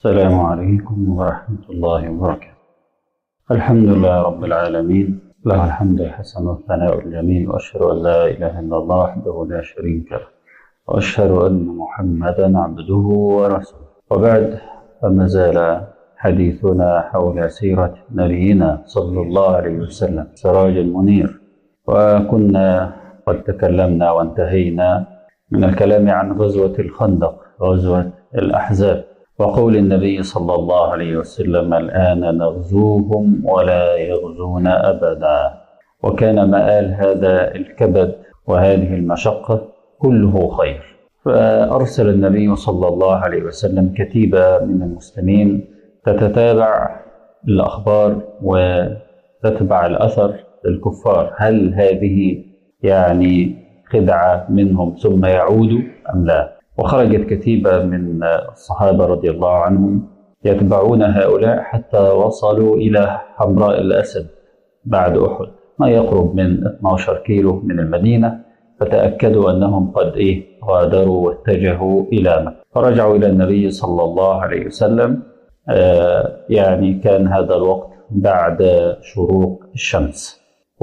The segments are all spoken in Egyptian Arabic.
السلام عليكم ورحمة الله وبركاته الحمد لله رب العالمين له الحمد الحسن والثناء الجميل وأشهد أن لا إله إلا الله وحده لا شريك له وأشهد أن محمدا عبده ورسوله وبعد فما زال حديثنا حول سيرة نبينا صلى الله عليه وسلم سراج المنير وكنا قد تكلمنا وانتهينا من الكلام عن غزوة الخندق غزوة الأحزاب وقول النبي صلى الله عليه وسلم الآن نغزوهم ولا يغزون أبدا وكان مآل هذا الكبد وهذه المشقة كله خير فأرسل النبي صلى الله عليه وسلم كتيبة من المسلمين تتتابع الأخبار وتتبع الأثر للكفار هل هذه يعني خدعة منهم ثم يعودوا أم لا وخرجت كتيبة من الصحابة رضي الله عنهم يتبعون هؤلاء حتى وصلوا إلى حمراء الأسد بعد أحد ما يقرب من 12 كيلو من المدينة فتأكدوا أنهم قد إيه غادروا واتجهوا إلى مكة فرجعوا إلى النبي صلى الله عليه وسلم آه يعني كان هذا الوقت بعد شروق الشمس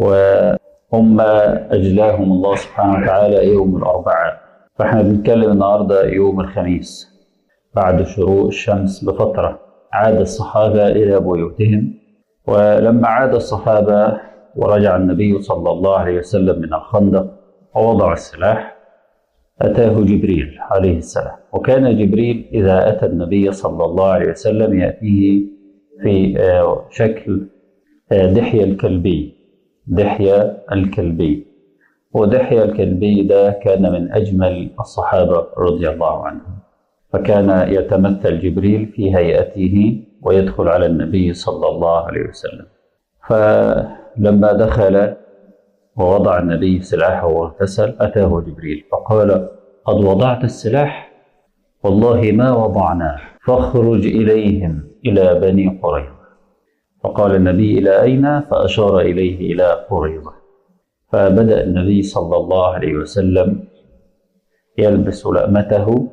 وهم أجلاهم الله سبحانه وتعالى يوم الأربعاء فاحنا بنتكلم النهارده يوم الخميس بعد شروق الشمس بفترة عاد الصحابة إلى بيوتهم ولما عاد الصحابة ورجع النبي صلى الله عليه وسلم من الخندق ووضع السلاح أتاه جبريل عليه السلام وكان جبريل إذا أتى النبي صلى الله عليه وسلم يأتيه في شكل دحية الكلبي دحية الكلبي ودحية الكلبي ده كان من أجمل الصحابة رضي الله عنهم فكان يتمثل جبريل في هيئته ويدخل على النبي صلى الله عليه وسلم فلما دخل ووضع النبي سلاحه واغتسل أتاه جبريل فقال قد وضعت السلاح والله ما وضعناه فاخرج إليهم إلى بني قريظة فقال النبي إلى أين فأشار إليه إلى قريظة فبدأ النبي صلى الله عليه وسلم يلبس لأمته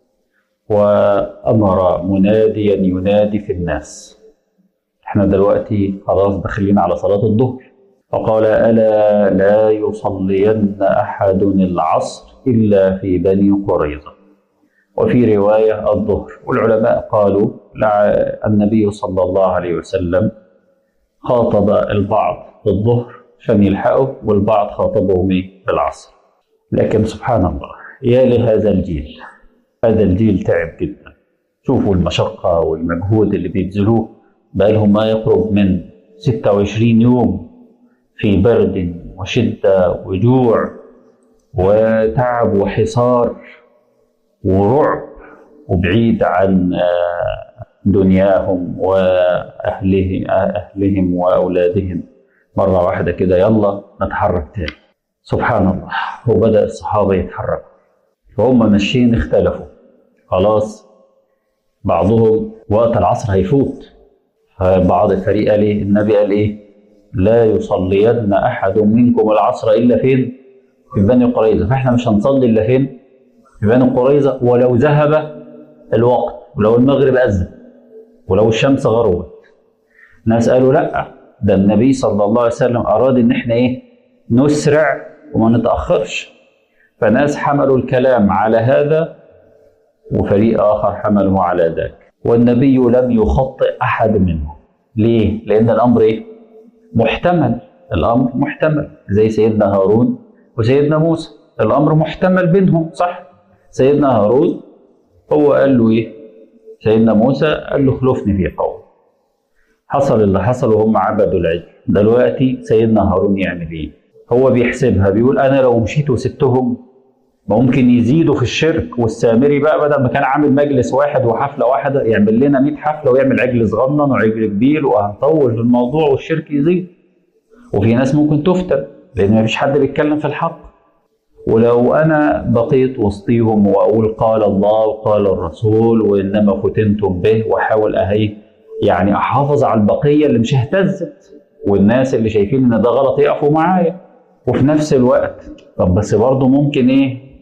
وأمر مناديا ينادي في الناس احنا دلوقتي خلاص داخلين على صلاة الظهر فقال ألا لا يصلين أحد العصر إلا في بني قريظة وفي رواية الظهر والعلماء قالوا النبي صلى الله عليه وسلم خاطب البعض في الظهر عشان يلحقوا والبعض خاطبهم في العصر لكن سبحان الله يا لهذا الجيل هذا الجيل تعب جدا شوفوا المشقة والمجهود اللي بيبذلوه بقالهم ما يقرب من 26 يوم في برد وشدة وجوع وتعب وحصار ورعب وبعيد عن دنياهم وأهله أهلهم وأولادهم مرة واحدة كده يلا نتحرك تاني سبحان الله وبدأ الصحابة يتحركوا فهم ماشيين اختلفوا خلاص بعضهم وقت العصر هيفوت فبعض الفريق قال ايه النبي قال ايه لا يصلين احد منكم العصر الا فين في بني قريظه فاحنا مش هنصلي الا فين في بني قريظه ولو ذهب الوقت ولو المغرب اذن ولو الشمس غربت ناس قالوا لا ده النبي صلى الله عليه وسلم اراد ان احنا ايه نسرع وما نتاخرش فناس حملوا الكلام على هذا وفريق اخر حمله على ذاك والنبي لم يخطئ احد منهم ليه لان الامر ايه محتمل الامر محتمل زي سيدنا هارون وسيدنا موسى الامر محتمل بينهم صح سيدنا هارون هو قال له ايه سيدنا موسى قال له خلفني في قوم حصل اللي حصل وهم عبدوا العجل دلوقتي سيدنا هارون يعمل ايه هو بيحسبها بيقول انا لو مشيت وسبتهم ممكن يزيدوا في الشرك والسامري بقى بدل ما كان عامل مجلس واحد وحفله واحده يعمل لنا 100 حفله ويعمل عجل صغنن وعجل كبير وهنطول في الموضوع والشرك يزيد وفي ناس ممكن تفتن لان ما فيش حد بيتكلم في الحق ولو انا بقيت وسطيهم واقول قال الله وقال الرسول وانما فتنتم به واحاول اهي يعني احافظ على البقيه اللي مش اهتزت والناس اللي شايفين ان ده غلط يقفوا معايا وفي نفس الوقت طب بس برضه ممكن ايه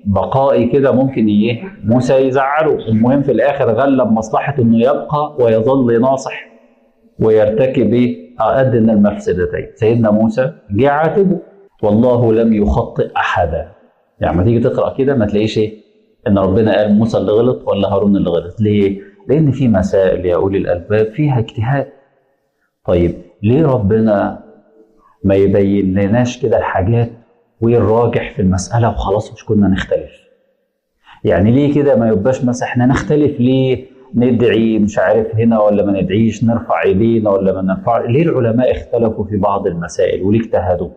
بقائي كده ممكن ايه موسى يزعله المهم في الاخر غلب مصلحه انه يبقى ويظل ناصح ويرتكب ايه ادنى المفسدتين سيدنا موسى جه عاتبه والله لم يخطئ احدا يعني ما تيجي تقرا كده ما تلاقيش ايه ان ربنا قال موسى اللي غلط ولا هارون اللي غلط ليه لان في مسائل يا اولي الالباب فيها اجتهاد طيب ليه ربنا ما يبين لناش كده الحاجات وايه الراجح في المساله وخلاص مش كنا نختلف يعني ليه كده ما يبقاش مثلا احنا نختلف ليه ندعي مش عارف هنا ولا ما ندعيش نرفع ايدينا ولا ما نرفع ليه العلماء اختلفوا في بعض المسائل وليه اجتهدوا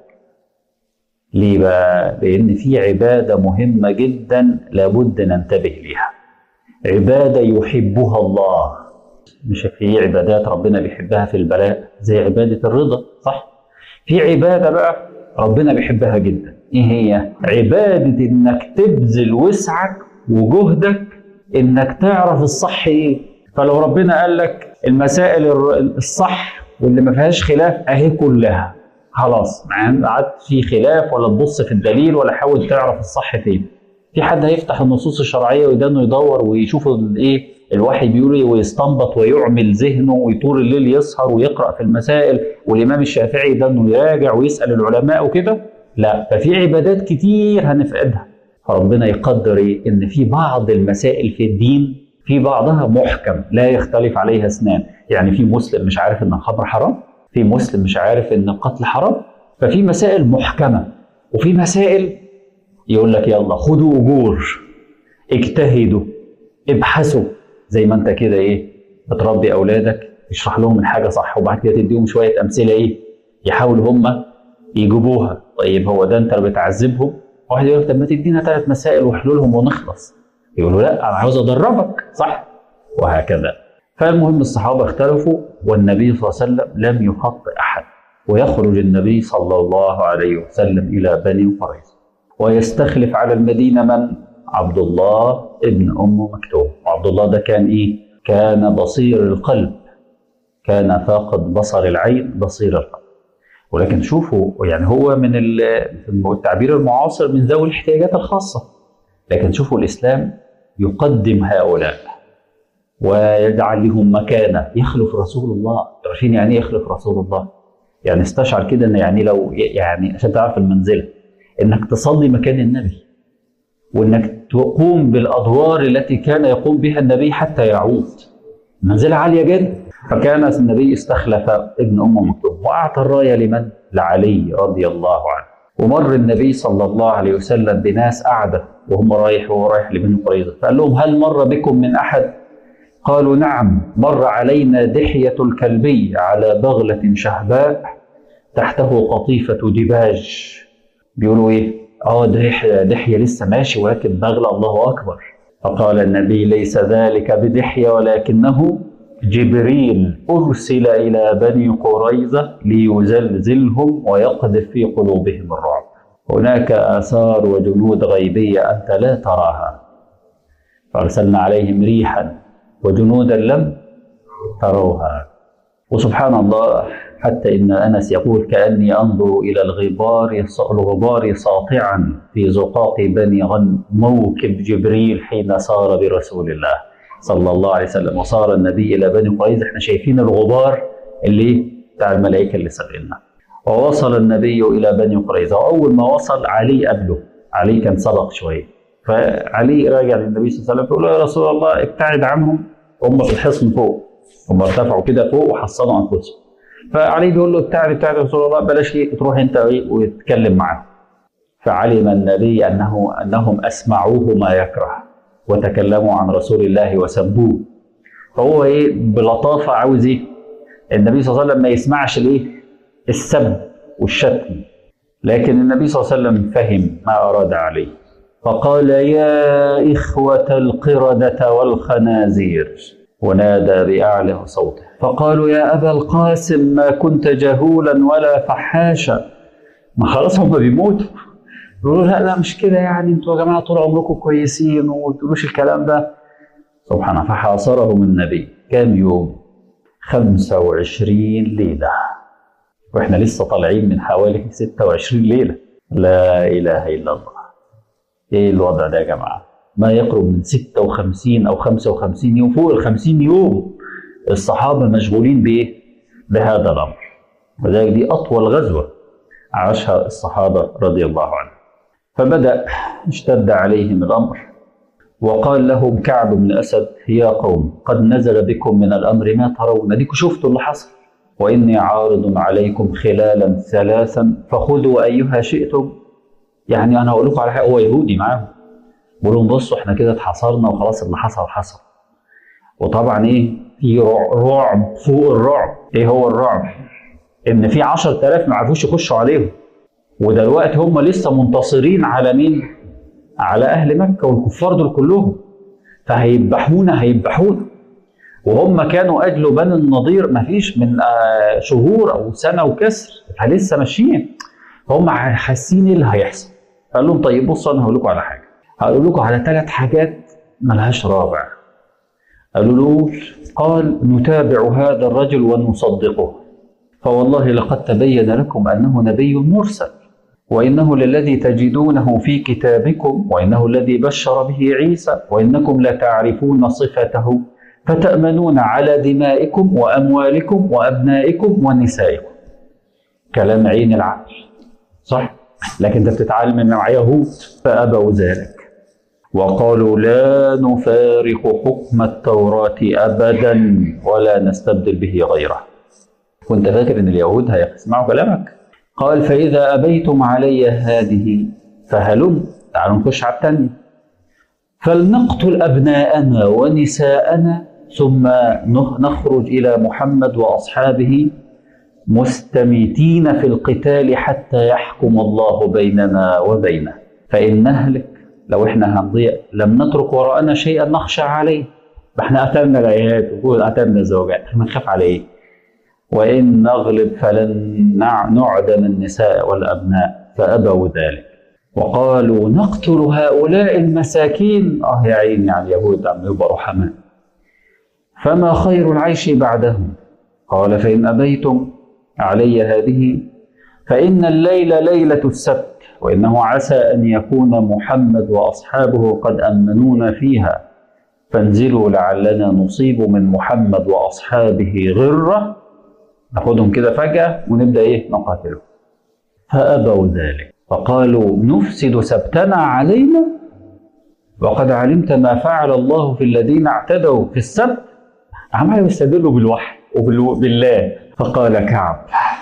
ليه بقى لان في عباده مهمه جدا لابد ننتبه ليها عباده يحبها الله مش في عبادات ربنا بيحبها في البلاء زي عباده الرضا صح في عباده بقى ربنا بيحبها جدا ايه هي عباده انك تبذل وسعك وجهدك انك تعرف الصح ايه فلو ربنا قال لك المسائل الصح واللي ما فيهاش خلاف اهي كلها خلاص ما عادش في خلاف ولا تبص في الدليل ولا حاول تعرف الصح فين في حد هيفتح النصوص الشرعيه ويدانه يدور ويشوف الايه الوحي بيقول ايه ويستنبط ويعمل ذهنه وطول الليل يسهر ويقرا في المسائل والامام الشافعي ده انه يراجع ويسال العلماء وكده لا ففي عبادات كتير هنفقدها فربنا يقدر ايه ان في بعض المسائل في الدين في بعضها محكم لا يختلف عليها اثنان يعني في مسلم مش عارف ان الخمر حرام في مسلم مش عارف ان القتل حرام ففي مسائل محكمه وفي مسائل يقول لك يلا خدوا اجور اجتهدوا ابحثوا زي ما انت كده ايه بتربي اولادك اشرح لهم الحاجه صح وبعد كده تديهم شويه امثله ايه يحاولوا هم يجيبوها طيب هو ده انت بتعذبهم واحد يقول لك طب ما تدينا ثلاث مسائل وحلولهم ونخلص يقولوا لا انا عاوز ادربك صح وهكذا فالمهم الصحابه اختلفوا والنبي صلى الله عليه وسلم لم يخطئ احد ويخرج النبي صلى الله عليه وسلم الى بني قريظه ويستخلف على المدينه من عبد الله ابن ام مكتوم وعبد الله ده كان ايه كان بصير القلب كان فاقد بصر العين بصير القلب ولكن شوفوا يعني هو من التعبير المعاصر من ذوي الاحتياجات الخاصه لكن شوفوا الاسلام يقدم هؤلاء ويجعل لهم مكانه يخلف رسول الله عارفين يعني ايه يخلف رسول الله يعني استشعر كده ان يعني لو يعني عشان تعرف المنزله انك تصلي مكان النبي وانك تقوم بالادوار التي كان يقوم بها النبي حتى يعود منزله عاليه جدا فكان النبي استخلف ابن ام مكتوم واعطى الرايه لمن؟ لعلي رضي الله عنه ومر النبي صلى الله عليه وسلم بناس قاعده وهم رايح وهو رايح لبني قريظه فقال لهم هل مر بكم من احد؟ قالوا نعم مر علينا دحيه الكلبي على بغله شهباء تحته قطيفه دباج بيقولوا ايه؟ اه دحيه دحيه لسه ماشي وراكب بغله الله اكبر فقال النبي ليس ذلك بدحيه ولكنه جبريل أرسل إلى بني قريظة ليزلزلهم ويقذف في قلوبهم الرعب هناك آثار وجنود غيبية أنت لا تراها فأرسلنا عليهم ريحا وجنودا لم تروها وسبحان الله حتى إن أنس يقول كأني أنظر إلى الغبار الغبار ساطعا في زقاق بني غن موكب جبريل حين سار برسول الله صلى الله عليه وسلم وصار النبي الى بني قريظه احنا شايفين الغبار اللي بتاع الملائكه اللي سابقنا ووصل النبي الى بني قريظه واول ما وصل علي قبله علي كان سبق شويه فعلي راجع للنبي صلى الله عليه وسلم بيقول له يا رسول الله ابتعد عنهم هم في الحصن فوق هم ارتفعوا كده فوق وحصنوا انفسهم فعلي بيقول له ابتعد ابتعد يا رسول الله بلاش تروح انت وتتكلم معاه فعلم النبي انه انهم اسمعوه ما يكره وتكلموا عن رسول الله وسبوه فهو ايه بلطافه عاوز ايه النبي صلى الله عليه وسلم ما يسمعش الايه السب والشتم لكن النبي صلى الله عليه وسلم فهم ما اراد عليه فقال يا إخوة القردة والخنازير ونادى بأعلى صوته فقالوا يا أبا القاسم ما كنت جهولا ولا فحاشا ما خلاص هم بيموتوا يقولوا لا لا مش كده يعني انتوا يا جماعه طول عمركم كويسين وما تقولوش الكلام ده سبحانه فحاصرهم النبي كام يوم 25 ليله واحنا لسه طالعين من حوالي 26 ليله لا اله الا الله ايه الوضع ده يا جماعه ما يقرب من 56 او 55 يوم فوق ال 50 يوم الصحابه مشغولين بايه بهذا الامر وذلك دي اطول غزوه عاشها الصحابه رضي الله عنهم فبدا اشتد عليهم الامر وقال لهم كعب بن اسد يا قوم قد نزل بكم من الامر ما ترون اديكم شفتوا اللي حصل واني عارض عليكم خلالا ثلاثا فخذوا ايها شئتم يعني انا هقول لكم على حاجه هو يهودي معاهم بقول لهم بصوا احنا كده اتحصرنا وخلاص اللي حصل حصل وطبعا ايه في رعب فوق الرعب ايه هو الرعب ان في 10000 ما عرفوش يخشوا عليهم ودلوقتي هم لسه منتصرين على مين على اهل مكه والكفار دول كلهم فهيذبحونا هيذبحونا وهم كانوا اجلوا بني النضير ما فيش من شهور او سنه وكسر فلسه ماشيين هم حاسين ايه اللي هيحصل قال لهم طيب بصوا انا هقول لكم على حاجه هقول لكم على ثلاث حاجات ملهاش رابع قالوا له قال نتابع هذا الرجل ونصدقه فوالله لقد تبين لكم انه نبي مرسل وانه للذي تجدونه في كتابكم وانه الذي بشر به عيسى وانكم لتعرفون صفته فتامنون على دمائكم واموالكم وابنائكم ونسائكم كلام عين العقل صح لكن انت بتتعلم مع يهود فابوا ذلك وقالوا لا نفارق حكم التوراة أبدا ولا نستبدل به غيره كنت فاكر أن اليهود هيسمعوا كلامك قال فإذا أبيتم علي هذه فهلم تعالوا نخش على الثانية فلنقتل أبناءنا ونساءنا ثم نخرج إلى محمد وأصحابه مستميتين في القتال حتى يحكم الله بيننا وبينه فإن نهلك لو احنا هنضيع لم نترك وراءنا شيئا نخشى عليه احنا قتلنا العيال وقتلنا الزوجات احنا نخاف على ايه؟ وان نغلب فلن نعدم النساء والابناء فابوا ذلك وقالوا نقتل هؤلاء المساكين اه يا عيني على اليهود عم يبقى رحماء فما خير العيش بعدهم قال فان ابيتم علي هذه فان الليل ليله السبت وإنه عسى أن يكون محمد وأصحابه قد أمنونا فيها فانزلوا لعلنا نصيب من محمد وأصحابه غرة ناخدهم كده فجأة ونبدأ إيه نقاتلهم فأبوا ذلك فقالوا نفسد سبتنا علينا وقد علمت ما فعل الله في الذين اعتدوا في السبت عمالوا يستدلوا بالوحي وبالله فقال كعب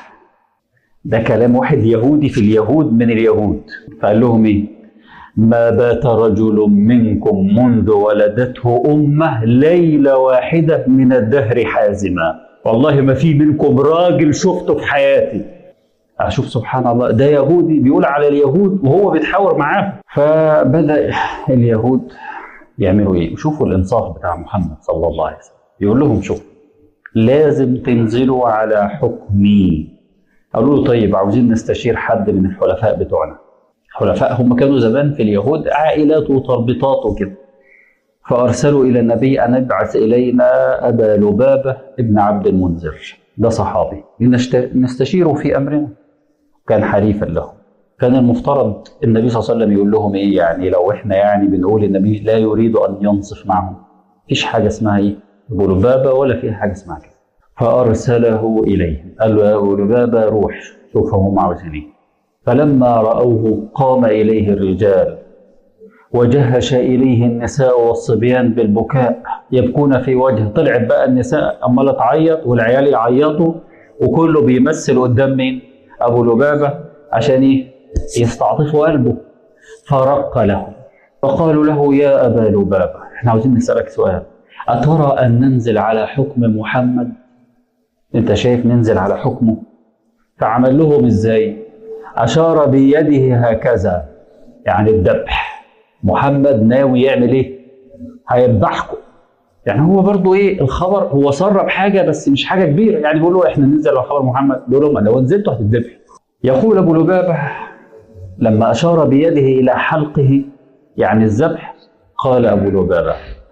ده كلام واحد يهودي في اليهود من اليهود فقال لهم ايه ما بات رجل منكم منذ ولدته امه ليله واحده من الدهر حازما والله ما في منكم راجل شفته في حياتي اشوف سبحان الله ده يهودي بيقول على اليهود وهو بيتحاور معاهم فبدا اليهود يعملوا ايه وشوفوا الانصاف بتاع محمد صلى الله عليه وسلم يقول لهم شوفوا لازم تنزلوا على حكمي قالوا له طيب عاوزين نستشير حد من الحلفاء بتوعنا حلفاء هم كانوا زمان في اليهود عائلات وتربطات وكده فأرسلوا إلى النبي أن ابعث إلينا أبا لبابة ابن عبد المنذر ده صحابي نستشيره في أمرنا كان حليفا له كان المفترض النبي صلى الله عليه وسلم يقول لهم ايه يعني لو احنا يعني بنقول النبي لا يريد ان ينصف معهم مفيش حاجه اسمها ايه ابو لبابه ولا فيها حاجه اسمها كده فأرسله إليهم قال له يا أبو لبابة روح شوف هم عاوزين إيه فلما رأوه قام إليه الرجال وجهش إليه النساء والصبيان بالبكاء يبكون في وجهه طلعت بقى النساء أمالة تعيط والعيال يعيطوا وكله بيمثل قدام مين؟ أبو لبابة عشان إيه؟ يستعطفوا قلبه فرق له فقالوا له يا أبا لبابة احنا عاوزين نسألك سؤال أترى أن ننزل على حكم محمد انت شايف ننزل على حكمه فعمل لهم ازاي اشار بيده هكذا يعني الذبح محمد ناوي يعمل ايه هيذبحكم يعني هو برضو ايه الخبر هو سرب حاجه بس مش حاجه كبيره يعني بيقول له احنا ننزل على خبر محمد بيقول لهم لو نزلتوا هتذبحوا يقول ابو لبابه لما اشار بيده الى حلقه يعني الذبح قال ابو لبابه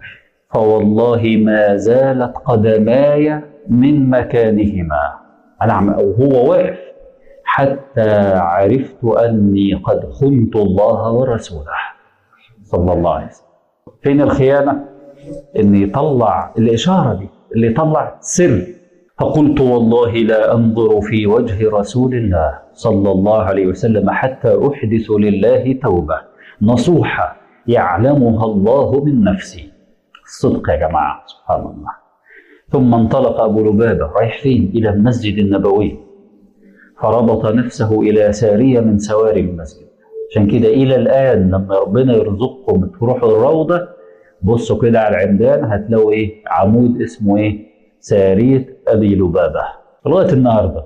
فوالله ما زالت قدماي من مكانهما أنا وهو واقف حتى عرفت أني قد خنت الله ورسوله صلى الله عليه وسلم فين الخيانة؟ إن يطلع الإشارة دي اللي يطلع سر فقلت والله لا أنظر في وجه رسول الله صلى الله عليه وسلم حتى أحدث لله توبة نصوحة يعلمها الله من نفسي الصدق يا جماعة سبحان الله ثم انطلق أبو لبابة رايح فين؟ إلى المسجد النبوي فربط نفسه إلى سارية من سواري المسجد عشان كده إلى الآن لما ربنا يرزقكم تروحوا الروضة بصوا كده على العمدان هتلاقوا إيه عمود اسمه إيه سارية أبي لبابة لغاية النهاردة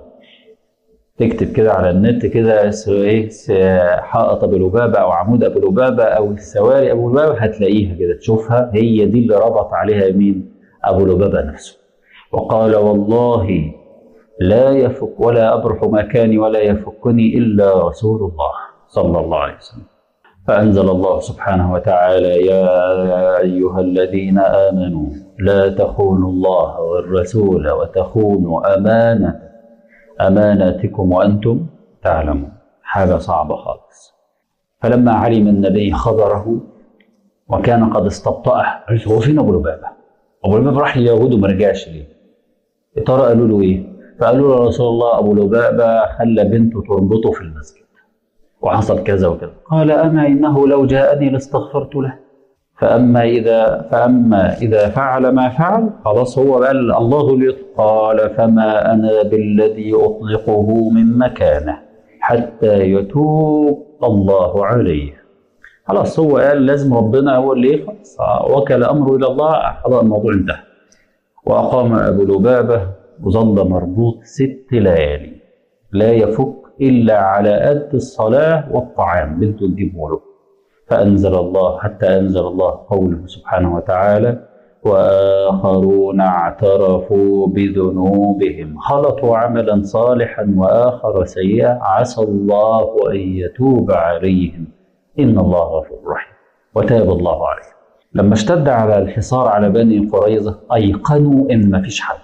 تكتب كده على النت كده ايه حائط ابو لبابه او عمود ابو لبابه او السواري ابو لبابه هتلاقيها كده تشوفها هي دي اللي ربط عليها مين؟ ابو لبابه نفسه. وقال والله لا يفك ولا ابرح مكاني ولا يفكني الا رسول الله صلى الله عليه وسلم. فانزل الله سبحانه وتعالى يا ايها الذين امنوا لا تخونوا الله والرسول وتخونوا امانه اماناتكم وانتم تعلمون حاجه صعبه خالص فلما علم النبي خبره وكان قد استبطأه هو فين ابو لبابه؟ ابو لبابه راح لليهود وما رجعش ليه؟ يا ترى قالوا له ايه؟ فقالوا له رسول الله ابو لبابه خلى بنته تربطه في المسجد وحصل كذا وكذا قال اما انه لو جاءني لاستغفرت له فأما إذا فأما إذا فعل ما فعل خلاص هو بقى الله اللي قال فما أنا بالذي أطلقه من مكانه حتى يتوب الله عليه خلاص هو قال لازم ربنا هو اللي يخلص وكل أمره إلى الله خلاص الموضوع انتهى وأقام أبو لبابة وظل مربوط ست ليالي لا يفك إلا على قد الصلاة والطعام بنته تجيبه له فأنزل الله حتى أنزل الله قوله سبحانه وتعالى وآخرون اعترفوا بذنوبهم خلطوا عملا صالحا وآخر سيئا عسى الله أن يتوب عليهم إن الله غفور رحيم وتاب الله عليهم لما اشتد على الحصار على بني قريظة أيقنوا إن مفيش حد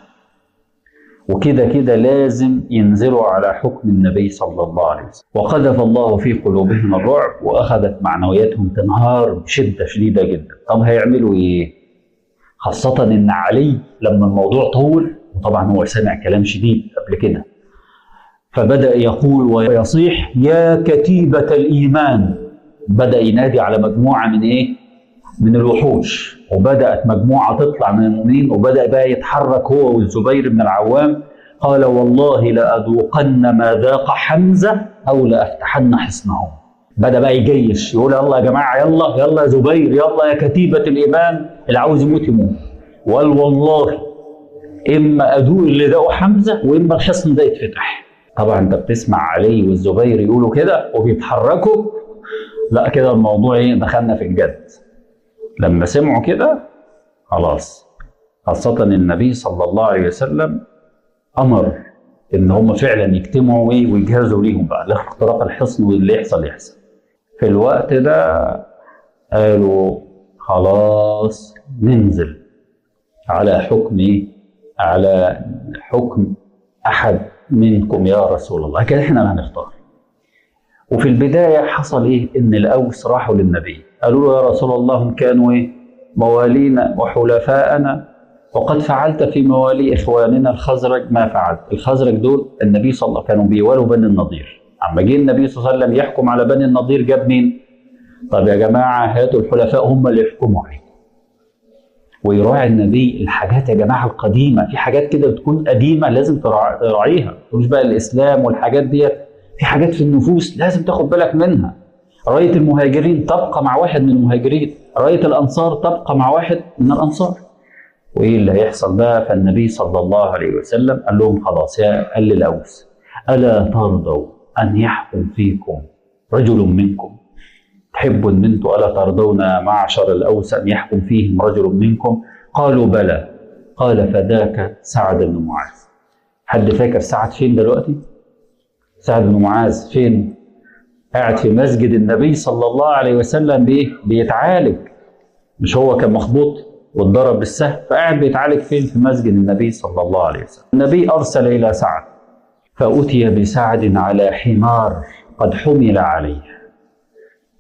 وكده كده لازم ينزلوا على حكم النبي صلى الله عليه وسلم وقذف الله في قلوبهم الرعب واخذت معنوياتهم تنهار بشده شديده جدا طب هيعملوا ايه خاصه ان علي لما الموضوع طول وطبعا هو سمع كلام شديد قبل كده فبدا يقول ويصيح يا كتيبه الايمان بدا ينادي على مجموعه من ايه من الوحوش وبدات مجموعه تطلع من المؤمنين وبدا بقى يتحرك هو والزبير بن العوام قال والله لاذوقن ما ذاق حمزه او لافتحن حصنهم بدا بقى يجيش يقول يلا يا جماعه يلا يلا يا زبير يلا يا كتيبه الايمان اللي عاوز يموت يموت وقال والله اما ادوق اللي ذاقه حمزه واما الحصن ده يتفتح طبعا انت بتسمع علي والزبير يقولوا كده وبيتحركوا لا كده الموضوع ايه دخلنا في الجد لما سمعوا كده خلاص خاصة النبي صلى الله عليه وسلم أمر إن هم فعلا يجتمعوا إيه ويجهزوا ليهم بقى لاختراق الحصن واللي يحصل يحصل. في الوقت ده قالوا خلاص ننزل على حكم إيه؟ على حكم أحد منكم يا رسول الله كده إحنا اللي هنختار. وفي البداية حصل إيه؟ إن الأوس راحوا للنبي قالوا له يا رسول الله هم كانوا إيه؟ موالينا وحلفاءنا وقد فعلت في موالي إخواننا الخزرج ما فعلت الخزرج دول النبي صلى الله عليه وسلم كانوا بيوالوا بني النضير أما جه النبي صلى الله عليه وسلم يحكم على بني النضير جاب مين؟ طب يا جماعة هاتوا الحلفاء هم اللي يحكموا عليكم ويراعي النبي الحاجات يا جماعة القديمة في حاجات كده بتكون قديمة لازم تراعيها مش بقى الإسلام والحاجات ديت في حاجات في النفوس لازم تاخد بالك منها راية المهاجرين تبقى مع واحد من المهاجرين راية الأنصار تبقى مع واحد من الأنصار وإيه اللي هيحصل بقى فالنبي صلى الله عليه وسلم قال لهم خلاص يا قال للأوس ألا ترضوا أن يحكم فيكم رجل منكم تحبوا أن أنتم ألا ترضون معشر الأوس أن يحكم فيهم رجل منكم قالوا بلى قال فذاك سعد بن معاذ حد فاكر سعد فين دلوقتي؟ سعد بن معاذ فين؟ قاعد في مسجد النبي صلى الله عليه وسلم بيه بيتعالج مش هو كان مخبوط واتضرب بالسهم فقاعد بيتعالج فين في مسجد النبي صلى الله عليه وسلم النبي ارسل الى سعد فاتي بسعد على حمار قد حمل عليه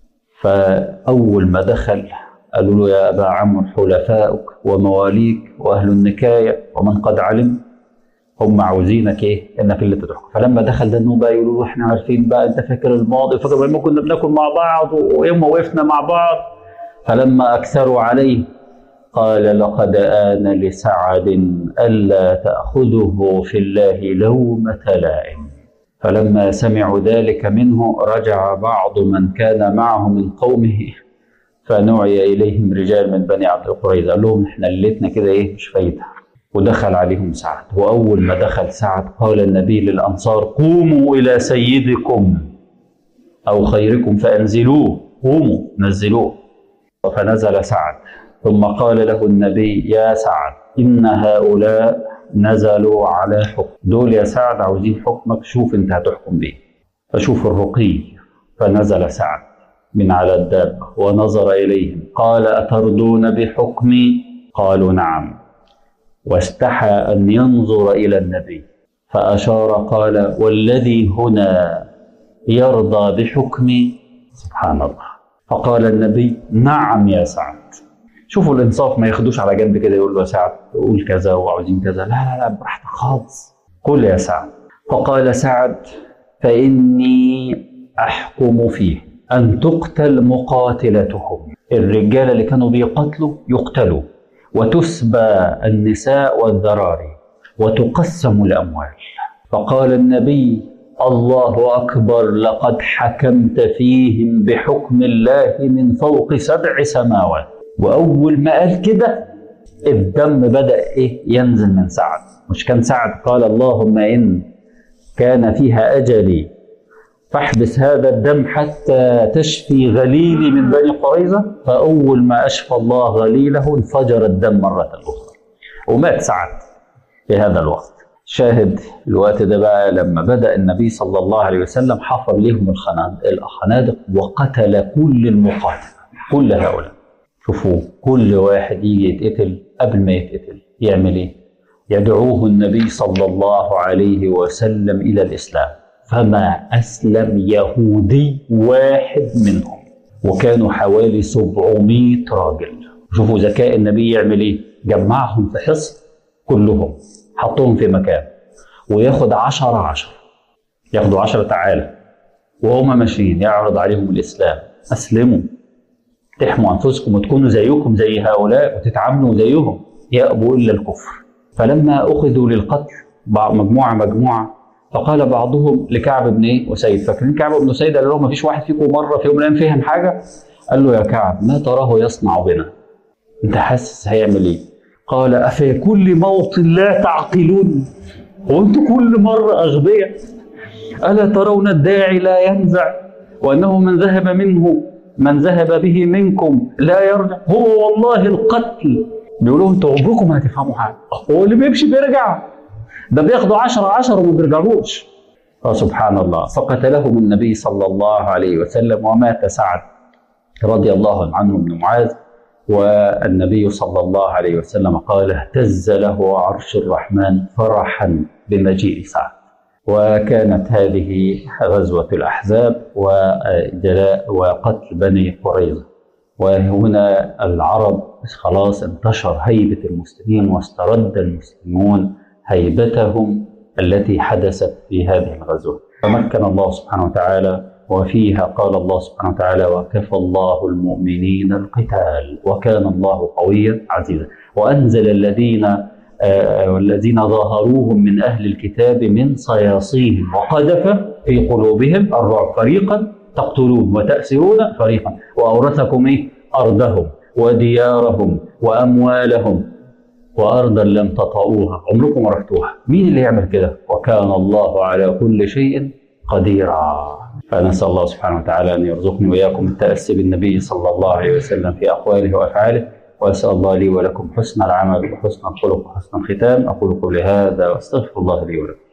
فأول ما دخل قالوا له يا أبا عمرو حلفاؤك ومواليك وأهل النكاية ومن قد علم هم عاوزينك ايه انك اللي تحكم فلما دخل ده انهم بقى يقولوا له احنا عارفين بقى انت فاكر الماضي فاكر لما كنا بناكل مع بعض ويوم وقفنا مع بعض فلما اكثروا عليه قال لقد آن لسعد ألا تأخذه في الله لومة لائم فلما سمعوا ذلك منه رجع بعض من كان معه من قومه فنعي إليهم رجال من بني عبد القريظة قال لهم احنا ليلتنا كده ايه مش فايدة ودخل عليهم سعد وأول ما دخل سعد قال النبي للأنصار قوموا إلى سيدكم أو خيركم فأنزلوه قوموا نزلوه فنزل سعد ثم قال له النبي يا سعد إن هؤلاء نزلوا على حكم دول يا سعد عاوزين حكمك شوف انت هتحكم بيه فشوف الرقي فنزل سعد من على الدابة ونظر إليهم قال أترضون بحكمي قالوا نعم واستحى أن ينظر إلى النبي فأشار قال والذي هنا يرضى بحكمي سبحان الله فقال النبي نعم يا سعد شوفوا الانصاف ما ياخدوش على جنب كده يقول له يا سعد قول كذا وعاوزين كذا لا لا لا براحتك خالص قل يا سعد فقال سعد فإني أحكم فيه أن تقتل مقاتلتهم الرجال اللي كانوا بيقتلوا يقتلوا وتسبى النساء والذراري وتقسم الأموال فقال النبي الله أكبر لقد حكمت فيهم بحكم الله من فوق سبع سماوات وأول ما قال كده الدم بدأ إيه ينزل من سعد مش كان سعد قال اللهم إن كان فيها أجلي فاحبس هذا الدم حتى تشفي غليلي من بني قريظة فأول ما أشفى الله غليله انفجر الدم مرة أخرى ومات سعد في هذا الوقت شاهد الوقت ده بقى لما بدأ النبي صلى الله عليه وسلم حفر لهم الخنادق وقتل كل المقاتل كل هؤلاء شوفوا كل واحد يجي يتقتل قبل ما يتقتل يعمل ايه؟ يدعوه النبي صلى الله عليه وسلم الى الاسلام فما اسلم يهودي واحد منهم وكانوا حوالي 700 راجل شوفوا ذكاء النبي يعمل ايه؟ جمعهم في حصن كلهم حطهم في مكان وياخد عشرة عشرة ياخدوا عشرة تعالى وهم ماشيين يعرض عليهم الإسلام أسلموا تحموا أنفسكم وتكونوا زيكم زي هؤلاء وتتعاملوا زيهم يأبوا إلا الكفر فلما أخذوا للقتل مجموعة مجموعة فقال بعضهم لكعب بن ايه وسيد فاكرين كعب بن سيد قال لهم ما فيش واحد فيكم مره في يوم من الايام فهم حاجه قال له يا كعب ما تراه يصنع بنا انت حاسس هيعمل ايه قال افي كل موطن لا تعقلون وانتم كل مره اغبياء الا ترون الداعي لا ينزع وانه من ذهب منه من ذهب به منكم لا يرجع هو والله القتل بيقولوا انتوا عمركم ما هتفهموا حاجه هو اللي بيمشي بيرجع ده بياخدوا عشرة عشرة وما بيرجعوش فسبحان الله فقتلهم النبي صلى الله عليه وسلم ومات سعد رضي الله عنه بن معاذ والنبي صلى الله عليه وسلم قال اهتز له عرش الرحمن فرحا بمجيء سعد وكانت هذه غزوة الأحزاب وجلاء وقتل بني قريظة وهنا العرب خلاص انتشر هيبة المسلمين واسترد المسلمون هيبتهم التي حدثت في هذه الغزوة فمكن الله سبحانه وتعالى وفيها قال الله سبحانه وتعالى وكفى الله المؤمنين القتال وكان الله قويا عزيزا وأنزل الذين آه الذين ظاهروهم من أهل الكتاب من صياصيهم وقذف في قلوبهم الرعب فريقا تقتلون وتأسرون فريقا وأورثكم إيه؟ أرضهم وديارهم وأموالهم وأرضا لم تطئوها عمركم ما رحتوها مين اللي يعمل كده وكان الله على كل شيء قديرا فنسأل الله سبحانه وتعالى أن يرزقني وإياكم التأسي بالنبي صلى الله عليه وسلم في أقواله وأفعاله وأسأل الله لي ولكم حسن العمل وحسن الخلق وحسن الختام أقول قولي هذا وأستغفر الله لي ولكم